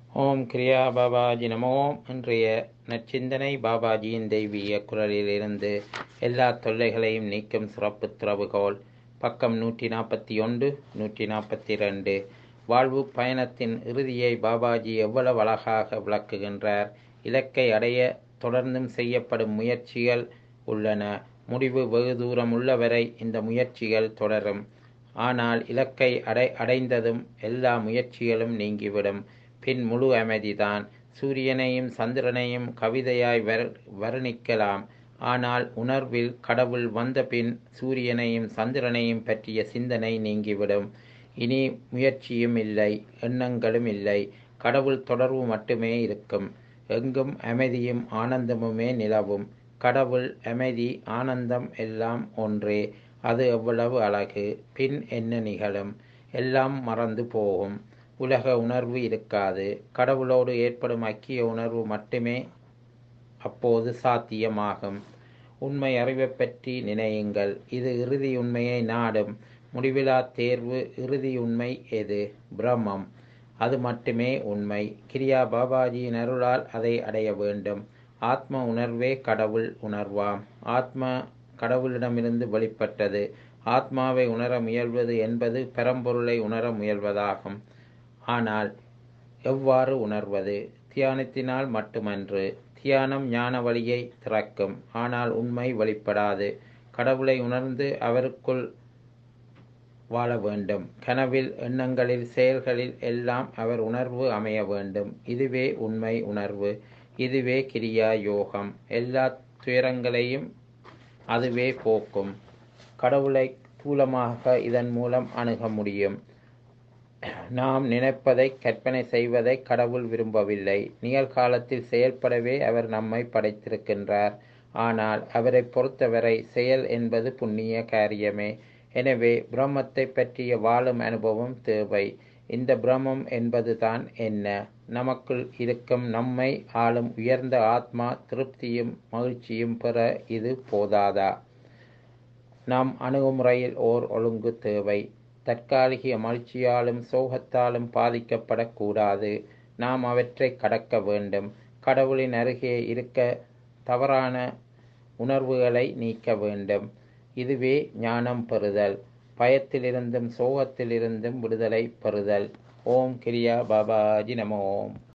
ஓம் கிரியா பாபாஜி நமோ இன்றைய நற்சிந்தனை பாபாஜியின் தெய்வீக குரலிலிருந்து எல்லா தொல்லைகளையும் நீக்கும் சிறப்பு திறவுகோல் பக்கம் நூற்றி நாற்பத்தி ஒன்று நூற்றி நாற்பத்தி ரெண்டு வாழ்வு பயணத்தின் இறுதியை பாபாஜி எவ்வளவு அழகாக விளக்குகின்றார் இலக்கை அடைய தொடர்ந்தும் செய்யப்படும் முயற்சிகள் உள்ளன முடிவு வெகு தூரம் உள்ளவரை இந்த முயற்சிகள் தொடரும் ஆனால் இலக்கை அடை அடைந்ததும் எல்லா முயற்சிகளும் நீங்கிவிடும் பின் முழு அமைதிதான் சூரியனையும் சந்திரனையும் கவிதையாய் வர் வர்ணிக்கலாம் ஆனால் உணர்வில் கடவுள் வந்த பின் சூரியனையும் சந்திரனையும் பற்றிய சிந்தனை நீங்கிவிடும் இனி முயற்சியும் இல்லை எண்ணங்களும் இல்லை கடவுள் தொடர்பு மட்டுமே இருக்கும் எங்கும் அமைதியும் ஆனந்தமுமே நிலவும் கடவுள் அமைதி ஆனந்தம் எல்லாம் ஒன்றே அது எவ்வளவு அழகு பின் என்ன நிகழும் எல்லாம் மறந்து போகும் உலக உணர்வு இருக்காது கடவுளோடு ஏற்படும் ஐக்கிய உணர்வு மட்டுமே அப்போது சாத்தியமாகும் உண்மை அறிவை பற்றி நினையுங்கள் இது இறுதி உண்மையை நாடும் முடிவிலா தேர்வு இறுதி உண்மை எது பிரம்மம் அது மட்டுமே உண்மை கிரியா பாபாஜியின் அருளால் அதை அடைய வேண்டும் ஆத்ம உணர்வே கடவுள் உணர்வாம் ஆத்மா கடவுளிடமிருந்து வெளிப்பட்டது ஆத்மாவை உணர முயல்வது என்பது பரம்பொருளை உணர முயல்வதாகும் ஆனால் எவ்வாறு உணர்வது தியானத்தினால் மட்டுமன்று தியானம் ஞான வழியை திறக்கும் ஆனால் உண்மை வெளிப்படாது கடவுளை உணர்ந்து அவருக்குள் வாழ வேண்டும் கனவில் எண்ணங்களில் செயல்களில் எல்லாம் அவர் உணர்வு அமைய வேண்டும் இதுவே உண்மை உணர்வு இதுவே கிரியா யோகம் எல்லா துயரங்களையும் அதுவே போக்கும் கடவுளை தூலமாக இதன் மூலம் அணுக முடியும் நாம் நினைப்பதை கற்பனை செய்வதை கடவுள் விரும்பவில்லை நிகழ்காலத்தில் செயல்படவே அவர் நம்மை படைத்திருக்கின்றார் ஆனால் அவரை பொறுத்தவரை செயல் என்பது புண்ணிய காரியமே எனவே பிரம்மத்தை பற்றிய வாழும் அனுபவம் தேவை இந்த பிரம்மம் என்பதுதான் என்ன நமக்குள் இருக்கும் நம்மை ஆளும் உயர்ந்த ஆத்மா திருப்தியும் மகிழ்ச்சியும் பெற இது போதாதா நம் அணுகுமுறையில் ஓர் ஒழுங்கு தேவை தற்காலிக மகிழ்ச்சியாலும் சோகத்தாலும் பாதிக்கப்படக்கூடாது நாம் அவற்றை கடக்க வேண்டும் கடவுளின் அருகே இருக்க தவறான உணர்வுகளை நீக்க வேண்டும் இதுவே ஞானம் பெறுதல் பயத்திலிருந்தும் சோகத்திலிருந்தும் விடுதலை பெறுதல் ஓம் கிரியா பாபாஜி நம ஓம்